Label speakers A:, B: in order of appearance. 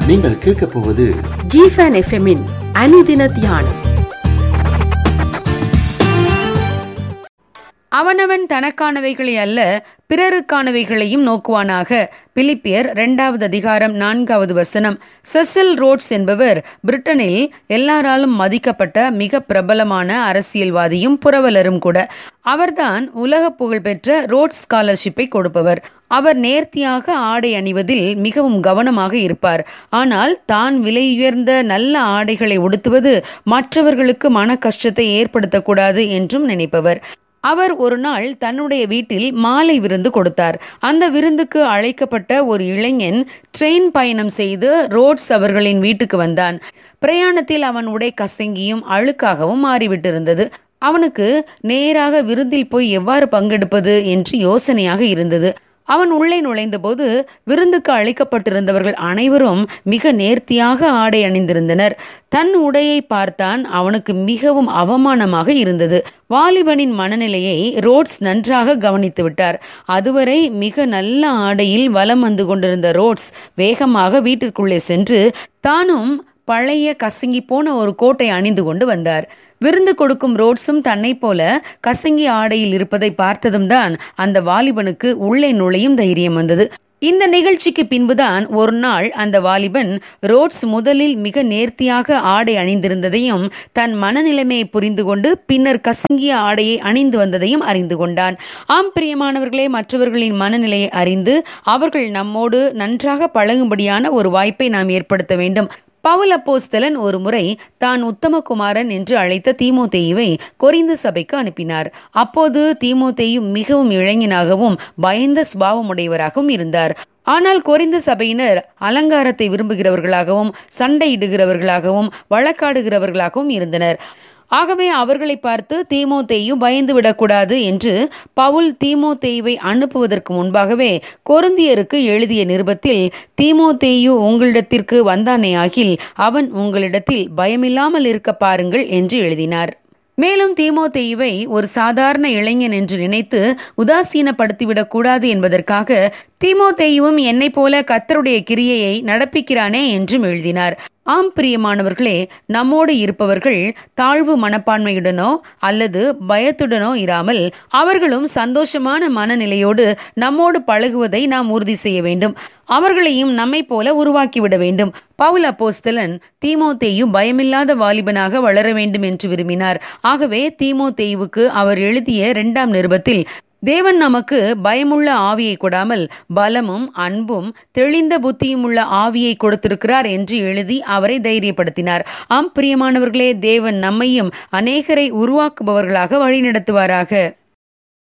A: நீங்கள் கேட்கப் போவது
B: ஜிஃபன் எஃப்எம்மின் அனுதின தியானம்
C: அவனவன் தனக்கானவைகளை அல்ல பிறருக்கானவைகளையும் நோக்குவானாக பிலிப்பியர் இரண்டாவது அதிகாரம் நான்காவது வசனம் செசில் ரோட்ஸ் என்பவர் பிரிட்டனில் எல்லாராலும் மதிக்கப்பட்ட மிக பிரபலமான அரசியல்வாதியும் புரவலரும் கூட அவர்தான் உலக புகழ்பெற்ற ரோட்ஸ் ஸ்காலர்ஷிப்பை கொடுப்பவர் அவர் நேர்த்தியாக ஆடை அணிவதில் மிகவும் கவனமாக இருப்பார் ஆனால் தான் விலையுயர்ந்த நல்ல ஆடைகளை உடுத்துவது மற்றவர்களுக்கு மன கஷ்டத்தை ஏற்படுத்தக்கூடாது என்றும் நினைப்பவர் அவர் ஒரு நாள் தன்னுடைய வீட்டில் மாலை விருந்து கொடுத்தார் அந்த விருந்துக்கு அழைக்கப்பட்ட ஒரு இளைஞன் ட்ரெயின் பயணம் செய்து ரோட்ஸ் அவர்களின் வீட்டுக்கு வந்தான் பிரயாணத்தில் அவன் உடை கசங்கியும் அழுக்காகவும் மாறிவிட்டிருந்தது அவனுக்கு நேராக விருந்தில் போய் எவ்வாறு பங்கெடுப்பது என்று யோசனையாக இருந்தது அவன் உள்ளே நுழைந்தபோது விருந்துக்கு அழைக்கப்பட்டிருந்தவர்கள் அனைவரும் மிக நேர்த்தியாக ஆடை அணிந்திருந்தனர் தன் உடையை பார்த்தான் அவனுக்கு மிகவும் அவமானமாக இருந்தது வாலிபனின் மனநிலையை ரோட்ஸ் நன்றாக கவனித்து விட்டார் அதுவரை மிக நல்ல ஆடையில் வலம் வந்து கொண்டிருந்த ரோட்ஸ் வேகமாக வீட்டிற்குள்ளே சென்று தானும் பழைய கசங்கி போன ஒரு கோட்டை அணிந்து கொண்டு வந்தார் விருந்து கொடுக்கும் ரோட்ஸும் தன்னை போல கசங்கி ஆடையில் இருப்பதை பார்த்ததும் தான் அந்த வாலிபனுக்கு உள்ளே நுழையும் தைரியம் வந்தது இந்த நிகழ்ச்சிக்கு பின்புதான் ஒரு நாள் அந்த வாலிபன் ரோட்ஸ் முதலில் மிக நேர்த்தியாக ஆடை அணிந்திருந்ததையும் தன் மனநிலைமையை புரிந்து கொண்டு பின்னர் கசங்கிய ஆடையை அணிந்து வந்ததையும் அறிந்து கொண்டான் ஆம் பிரியமானவர்களே மற்றவர்களின் மனநிலையை அறிந்து அவர்கள் நம்மோடு நன்றாக பழகும்படியான ஒரு வாய்ப்பை நாம் ஏற்படுத்த வேண்டும் பவுல் அப்போஸ்தலன் ஒரு முறை தான் உத்தமகுமாரன் என்று அழைத்த தீமோத்தேயுவை கொரிந்து சபைக்கு அனுப்பினார் அப்போது தீமோத்தேயு மிகவும் இளைஞனாகவும் பயந்த சுபாவமுடையவராகவும் இருந்தார் ஆனால் கொரிந்து சபையினர் அலங்காரத்தை விரும்புகிறவர்களாகவும் சண்டையிடுகிறவர்களாகவும் வழக்காடுகிறவர்களாகவும் இருந்தனர் ஆகவே அவர்களை பார்த்து தீமோத்தேயு பயந்து விடக்கூடாது என்று பவுல் தீமோத்தேயுவை அனுப்புவதற்கு முன்பாகவே கொருந்தியருக்கு எழுதிய நிருபத்தில் தீமோத்தேயு உங்களிடத்திற்கு வந்தானேயாகில் அவன் உங்களிடத்தில் பயமில்லாமல் இருக்க பாருங்கள் என்று எழுதினார் மேலும் தீமோத்தேயுவை ஒரு சாதாரண இளைஞன் என்று நினைத்து உதாசீனப்படுத்திவிடக் கூடாது என்பதற்காக தீமோத்தேயுவும் என்னை போல கத்தருடைய கிரியையை நடப்பிக்கிறானே என்றும் எழுதினார் ஆம் பிரியமானவர்களே நம்மோடு இருப்பவர்கள் தாழ்வு மனப்பான்மையுடனோ அல்லது பயத்துடனோ இராமல் அவர்களும் சந்தோஷமான மனநிலையோடு நம்மோடு பழகுவதை நாம் உறுதி செய்ய வேண்டும் அவர்களையும் நம்மை போல உருவாக்கிவிட வேண்டும் பவுல் அப்போஸ்தலன் தீமோத்தேயு பயமில்லாத வாலிபனாக வளர வேண்டும் என்று விரும்பினார் ஆகவே தீமோத்தேயுவுக்கு அவர் எழுதிய இரண்டாம் நிருபத்தில் தேவன் நமக்கு பயமுள்ள ஆவியை கொடாமல் பலமும் அன்பும் தெளிந்த புத்தியும் உள்ள ஆவியை கொடுத்திருக்கிறார் என்று எழுதி அவரை தைரியப்படுத்தினார் ஆம் பிரியமானவர்களே தேவன் நம்மையும் அநேகரை உருவாக்குபவர்களாக வழிநடத்துவாராக